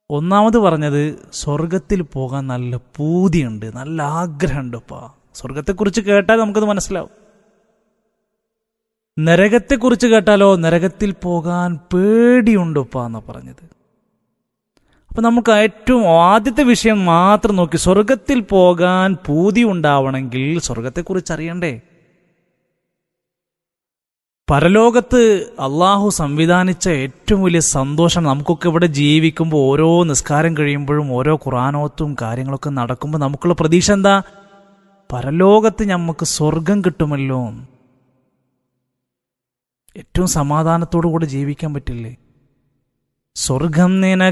ഒന്നാമത് പറഞ്ഞത് സ്വർഗത്തിൽ പോകാൻ നല്ല പൂതിയുണ്ട് നല്ല ആഗ്രഹമുണ്ട് ഉപ്പാ സ്വർഗത്തെക്കുറിച്ച് കേട്ടാൽ നമുക്കത് മനസ്സിലാവും നരകത്തെക്കുറിച്ച് കേട്ടാലോ നരകത്തിൽ പോകാൻ പേടിയുണ്ട് ഉപ്പ എന്നാ പറഞ്ഞത് അപ്പൊ നമുക്ക് ഏറ്റവും ആദ്യത്തെ വിഷയം മാത്രം നോക്കി സ്വർഗത്തിൽ പോകാൻ പൂതി ഉണ്ടാവണമെങ്കിൽ സ്വർഗത്തെക്കുറിച്ച് അറിയണ്ടേ പരലോകത്ത് അള്ളാഹു സംവിധാനിച്ച ഏറ്റവും വലിയ സന്തോഷം നമുക്കൊക്കെ ഇവിടെ ജീവിക്കുമ്പോൾ ഓരോ നിസ്കാരം കഴിയുമ്പോഴും ഓരോ ഖുറാനോത്തും കാര്യങ്ങളൊക്കെ നടക്കുമ്പോൾ നമുക്കുള്ള പ്രതീക്ഷ എന്താ പരലോകത്ത് നമുക്ക് സ്വർഗം കിട്ടുമല്ലോ ഏറ്റവും സമാധാനത്തോടു കൂടെ ജീവിക്കാൻ പറ്റില്ലേ സ്വർഗം നിന